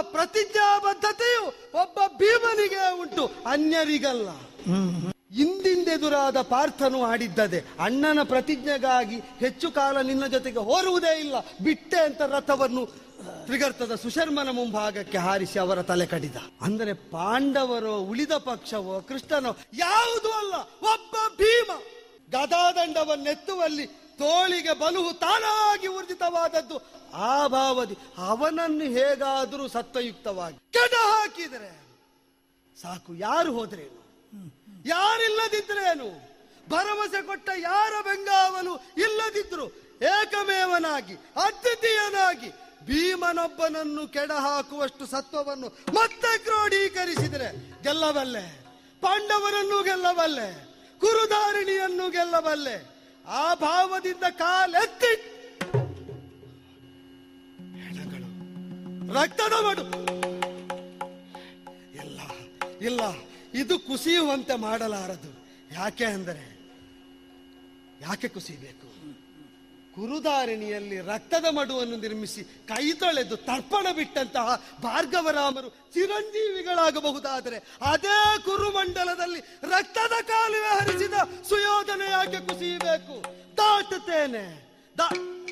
ಪ್ರತಿಜ್ಞಾಬದ್ಧತೆಯು ಒಬ್ಬ ಭೀಮನಿಗೆ ಉಂಟು ಅನ್ಯರಿಗಲ್ಲ ಇಂದಿಂದೆದುರಾದ ಪಾರ್ಥನು ಆಡಿದ್ದದೆ ಅಣ್ಣನ ಪ್ರತಿಜ್ಞೆಗಾಗಿ ಹೆಚ್ಚು ಕಾಲ ನಿನ್ನ ಜೊತೆಗೆ ಹೋರುವುದೇ ಇಲ್ಲ ಬಿಟ್ಟೆ ಅಂತ ರಥವನ್ನು ತ್ರಿಗರ್ತದ ಸುಶರ್ಮನ ಮುಂಭಾಗಕ್ಕೆ ಹಾರಿಸಿ ಅವರ ತಲೆ ಕಡಿದ ಅಂದರೆ ಪಾಂಡವರೋ ಉಳಿದ ಪಕ್ಷವೋ ಕೃಷ್ಣನೋ ಯಾವುದೂ ಅಲ್ಲ ಒಬ್ಬ ಭೀಮ ಗದಾದಂಡವನ್ನೆತ್ತುವಲ್ಲಿ ತೋಳಿಗೆ ಬಲುಹು ತಾನಾಗಿ ಊರ್ಜಿತವಾದದ್ದು ಆ ಭಾವದಿ ಅವನನ್ನು ಹೇಗಾದರೂ ಸತ್ವಯುಕ್ತವಾಗಿ ಕೆಡ ಹಾಕಿದರೆ ಸಾಕು ಯಾರು ಹೋದ್ರೇನು ಯಾರಿಲ್ಲದಿದ್ರೇನು ಭರವಸೆ ಕೊಟ್ಟ ಯಾರ ಬೆಂಗಾವಲು ಇಲ್ಲದಿದ್ರು ಏಕಮೇವನಾಗಿ ಅದ್ವಿತೀಯನಾಗಿ ಭೀಮನೊಬ್ಬನನ್ನು ಕೆಡ ಹಾಕುವಷ್ಟು ಸತ್ವವನ್ನು ಮತ್ತೆ ಕ್ರೋಢೀಕರಿಸಿದರೆ ಗೆಲ್ಲಬಲ್ಲೆ ಪಾಂಡವರನ್ನು ಗೆಲ್ಲಬಲ್ಲೆ ಕುರುಧಾರಿಣಿಯನ್ನು ಗೆಲ್ಲಬಲ್ಲೆ ಆ ಭಾವದಿಂದ ಕಾಲೆತ್ತಿ ಹೆಣಗಳು ರಕ್ತದ ಮಡು ಇಲ್ಲ ಇಲ್ಲ ಇದು ಕುಸಿಯುವಂತೆ ಮಾಡಲಾರದು ಯಾಕೆ ಅಂದರೆ ಯಾಕೆ ಕುಸಿಬೇಕು ಕುರುದಾರಿಣಿಯಲ್ಲಿ ರಕ್ತದ ಮಡುವನ್ನು ನಿರ್ಮಿಸಿ ಕೈ ತೊಳೆದು ತರ್ಪಣ ಬಿಟ್ಟಂತಹ ಭಾರ್ಗವರಾಮರು ಚಿರಂಜೀವಿಗಳಾಗಬಹುದಾದರೆ ಅದೇ ಕುರುಮಡಿ